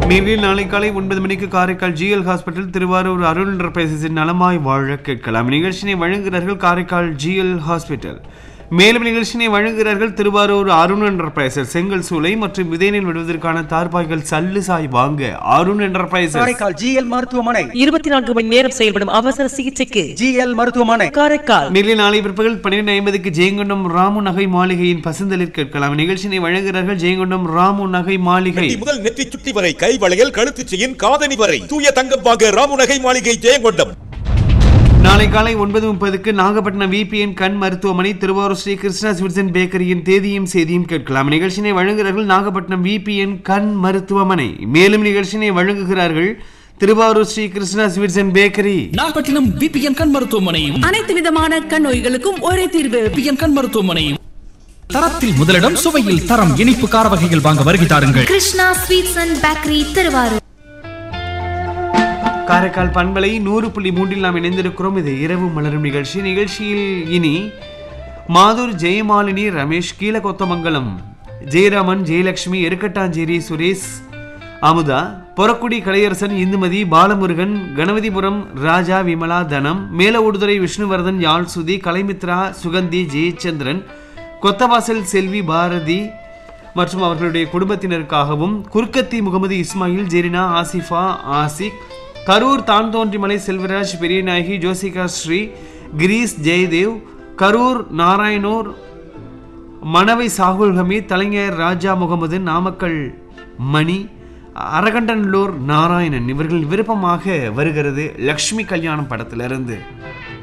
நேரில் நாளை காலை ஒன்பது மணிக்கு காரைக்கால் ஜிஎல் ஹாஸ்பிட்டல் திருவாரூர் அருள் என்டர்பிரைசஸின் நலமாய் வாழ கேட்கலாம் நிகழ்ச்சியை வழங்குகிறார்கள் காரைக்கால் ஜிஎல் ஹாஸ்பிட்டல் மேலும் நிகழ்ச்சியை வழங்குகிறார்கள் திருவாரூர் அருண் என்டர்பிரைசஸ் செங்கல் சூளை மற்றும் விதைநெல் விடுவதற்கான தார்பாய்கள் சல்லு சாய் வாங்க அருண் என்டர்பிரைசஸ் காரைக்கால் ஜிஎல் மருத்துவமனை இருபத்தி நான்கு மணி நேரம் செயல்படும் அவசர சிகிச்சைக்கு ஜிஎல் மருத்துவமனை காரைக்கால் நேரில் நாளை பிற்பகல் பன்னிரெண்டு ஐம்பதுக்கு ஜெயங்கொண்டம் ராமு நகை மாளிகையின் பசுந்தலில் கேட்கலாம் நிகழ்ச்சியை வழங்குகிறார்கள் ஜெயங்கொண்டம் ராமு நகை மாளிகை கட்டி முதல் நெற்றி சுட்டி வரை கை வளையல் கழுத்து செயின் காதணி வரை தூய தங்கம் வாங்க ராமுநகை மாளிகை ஜெயங்கொண்டம் நாளை காலை ஒன்பது முப்பதுக்கு நாகப்பட்டினம் விபிஎன் கண் மருத்துவமனை திருவாரூர் ஸ்ரீ கிருஷ்ணா ஸ்விட்சன் பேக்கரியின் தேதியும் செய்தியும் கேட்கலாம் நிகழ்ச்சியை வழங்குகிறார்கள் நாகப்பட்டினம் விபிஎன் கண் மருத்துவமனை மேலும் நிகழ்ச்சியை வழங்குகிறார்கள் Thiruvarur Sri Krishna sweets bakery Nagapattinam PBN கண் மருத்துவமனையும் அனைத்து விதமான கண் நோய்களுக்கும் ஒரே தீர்வு பிபிஎன் கண் மருத்துவமனையும் தரத்தில் முதலிடம் சுவையில் தரம் இனிப்பு கார வகைகள் வாங்க வருகை தாருங்கள் Krishna sweets and bakery Thiruvarur Karaikal பண்பலை நூறு புள்ளி மூன்றில் நாம் இணைந்திருக்கிறோம் இது இரவு மலரும் நிகழ்ச்சி நிகழ்ச்சியில் இனி மாதூர் ஜெயமாலினி ரமேஷ் கீழகொத்தமங்கலம் ஜெயராமன் ஜெயலட்சுமி எருக்கட்டாஞ்சேரி சுரேஷ் அமுதா பொறக்குடி கலையரசன் இந்துமதி பாலமுருகன் கணபதிபுரம் ராஜா விமலா தனம் மேலவுடுதுறை விஷ்ணுவர்தன் யாழ் சுதி கலைமித்ரா சுகந்தி ஜெயச்சந்திரன் கொத்தவாசல் செல்வி பாரதி மற்றும் அவர்களுடைய குடும்பத்தினருக்காகவும் குர்க்கத்தி முகமது இஸ்மாயில் ஜெரினா ஆசிஃபா ஆசிக் கரூர் தான் தோன்றிமலை செல்வராஜ் பெரியநாயகி ஜோசிகா ஸ்ரீ கிரீஸ் ஜெயதேவ் கரூர் நாராயணூர் மணவை சாகுல் ஹமீத் தலைஞர் ராஜா முகமது நாமக்கல் மணி அரகண்டன்லூர் நாராயணன் இவர்கள் விருப்பமாக வருகிறது லக்ஷ்மி கல்யாணம் படத்திலிருந்து